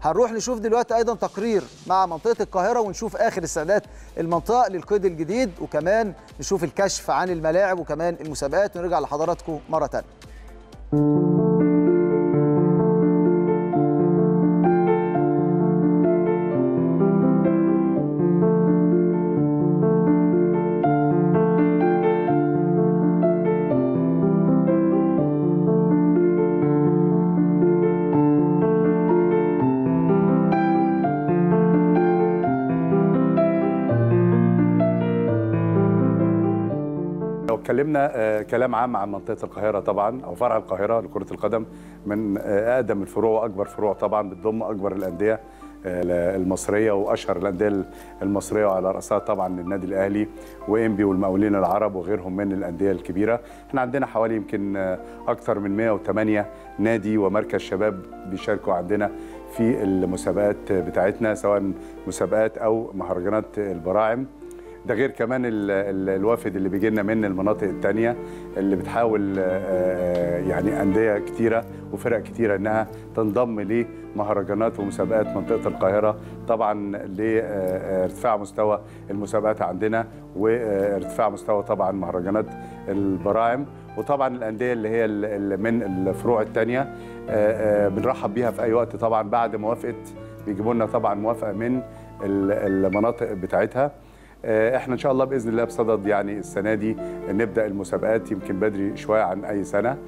هنروح نشوف دلوقتي ايضا تقرير مع منطقه القاهره ونشوف اخر استعدادات المنطقه للقيد الجديد وكمان نشوف الكشف عن الملاعب وكمان المسابقات ونرجع لحضراتكم مره ثانيه لو اتكلمنا آه، كلام عام عن منطقه القاهره طبعا او فرع القاهره لكره القدم من آه، اقدم الفروع واكبر فروع طبعا بتضم اكبر الانديه آه، المصريه واشهر الانديه المصريه وعلى راسها طبعا النادي الاهلي وانبي والمقاولين العرب وغيرهم من الانديه الكبيره احنا عندنا حوالي يمكن آه، اكثر من 108 نادي ومركز شباب بيشاركوا عندنا في المسابقات بتاعتنا سواء مسابقات او مهرجانات البراعم ده غير كمان ال- ال- الوافد اللي بيجي لنا من المناطق التانية اللي بتحاول آه، آه، يعني أندية كتيرة وفرق كتيرة إنها تنضم لمهرجانات ومسابقات منطقة القاهرة طبعا لارتفاع مستوى المسابقات عندنا وارتفاع مستوى طبعا مهرجانات البراعم وطبعا الأندية اللي هي ال- ال- من الفروع التانية آه، آه، بنرحب بيها في أي وقت طبعا بعد موافقة بيجيبوا لنا طبعا موافقة من ال- المناطق بتاعتها آه، احنا ان شاء الله باذن الله بصدد يعني السنه دي نبدا المسابقات يمكن بدري شويه عن اي سنه آه،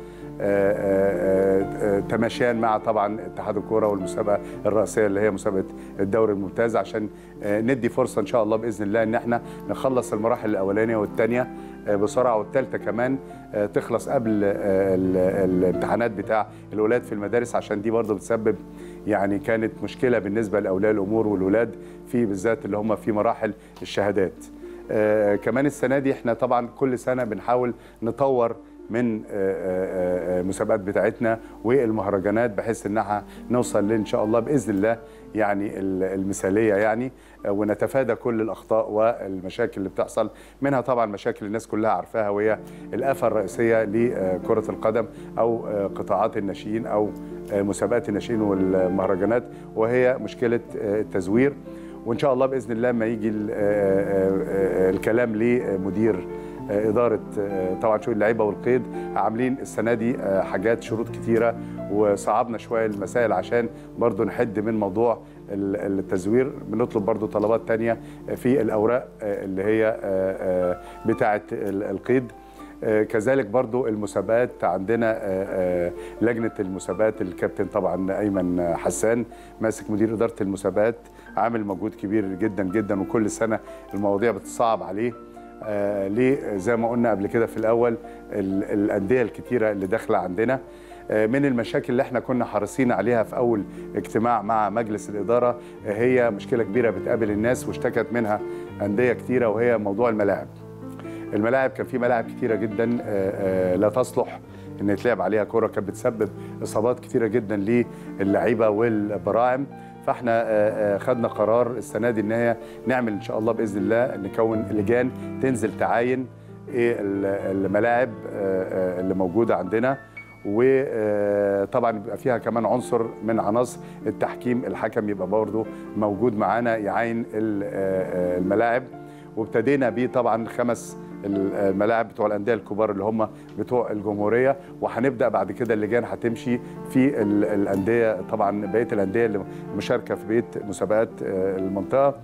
آه، آه، تماشيا مع طبعا اتحاد الكوره والمسابقه الرئيسيه اللي هي مسابقه الدوري الممتاز عشان آه، ندي فرصه ان شاء الله باذن الله ان احنا نخلص المراحل الاولانيه والثانيه بسرعه والثالثه كمان آه، تخلص قبل آه، ال- الامتحانات بتاع الولاد في المدارس عشان دي برضه بتسبب يعني كانت مشكله بالنسبه لاولياء الامور والولاد في بالذات اللي هم في مراحل الشهادات آه، كمان السنه دي احنا طبعا كل سنه بنحاول نطور من آه، آه، آه، المسابقات بتاعتنا والمهرجانات بحيث انها نوصل ان شاء الله باذن الله يعني ال- المثاليه يعني آه، ونتفادى كل الاخطاء والمشاكل اللي بتحصل منها طبعا مشاكل الناس كلها عارفاها وهي الافه الرئيسيه لكره القدم او آه، قطاعات الناشئين او آه، مسابقات الناشئين والمهرجانات وهي مشكله آه، التزوير وان شاء الله باذن الله ما يجي ال- آه، آه، آه، الكلام لمدير آه، اداره آه، طبعا شؤون اللعيبه والقيد عاملين السنه دي آه، حاجات شروط كتيره وصعبنا شويه المسائل عشان برضو نحد من موضوع ال- التزوير بنطلب برضو طلبات تانية في الاوراق آه، اللي هي آه، آه، بتاعه ال- القيد آه، كذلك برضو المسابقات عندنا آه، آه، لجنة المسابقات الكابتن طبعا أيمن حسان ماسك مدير إدارة المسابقات عامل مجهود كبير جدا جدا وكل سنة المواضيع بتصعب عليه آه، ليه زي ما قلنا قبل كده في الأول ال- الأندية الكتيرة اللي داخلة عندنا آه، من المشاكل اللي احنا كنا حريصين عليها في أول اجتماع مع مجلس الإدارة آه، هي مشكلة كبيرة بتقابل الناس واشتكت منها أندية كتيرة وهي موضوع الملاعب الملاعب كان في ملاعب كتيره جدا آه، آه، لا تصلح ان يتلعب عليها كوره كانت بتسبب اصابات كتيره جدا للعيبه والبراعم فاحنا آه، آه، خدنا قرار السنه دي ان هي نعمل ان شاء الله باذن الله نكون لجان تنزل تعاين ايه ال- الملاعب آه، آه، اللي موجوده عندنا وطبعا بيبقى فيها كمان عنصر من عناصر التحكيم الحكم يبقى برضه موجود معانا يعاين ال- آه، آه، الملاعب وابتدينا بيه طبعا خمس الملاعب بتوع الانديه الكبار اللي هم بتوع الجمهوريه وهنبدا بعد كده اللجان هتمشي في ال- الانديه طبعا بقيه الانديه اللي مشاركه في بقيه مسابقات آه، المنطقه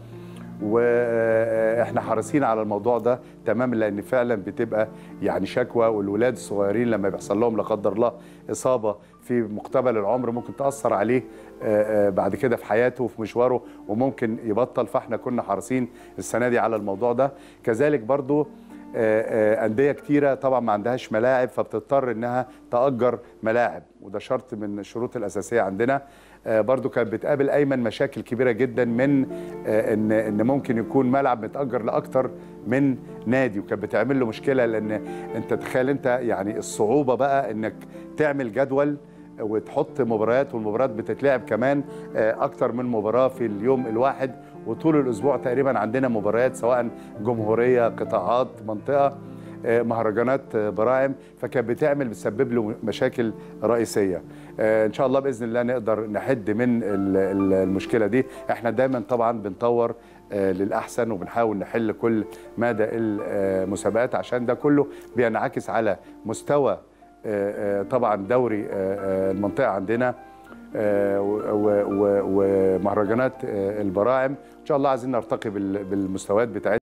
واحنا حريصين على الموضوع ده تماما لان فعلا بتبقى يعني شكوى والولاد الصغيرين لما بيحصل لهم لا قدر الله اصابه في مقتبل العمر ممكن تاثر عليه آه، آه، بعد كده في حياته وفي مشواره وممكن يبطل فاحنا كنا حريصين السنه دي على الموضوع ده كذلك برضو آه، آه، انديه كتيره طبعا ما عندهاش ملاعب فبتضطر انها تاجر ملاعب وده شرط من الشروط الاساسيه عندنا آه، برضو كانت بتقابل ايمن مشاكل كبيره جدا من آه، ان ان ممكن يكون ملعب متاجر لاكتر من نادي وكانت بتعمل له مشكله لان انت تخيل انت يعني الصعوبه بقى انك تعمل جدول وتحط مباريات والمباريات بتتلعب كمان آه، اكتر من مباراه في اليوم الواحد وطول الاسبوع تقريبا عندنا مباريات سواء جمهوريه قطاعات منطقه آه، مهرجانات آه، براعم فكانت بتعمل بتسبب له مشاكل رئيسيه آه، ان شاء الله باذن الله نقدر نحد من ال- ال- المشكله دي احنا دايما طبعا بنطور آه، للاحسن وبنحاول نحل كل مدى المسابقات عشان ده كله بينعكس على مستوى آه، آه، طبعا دوري آه، آه، المنطقه عندنا آه، و- و- و- ومهرجانات آه، البراعم ان شاء الله عايزين نرتقي بال- بالمستويات بتاعتنا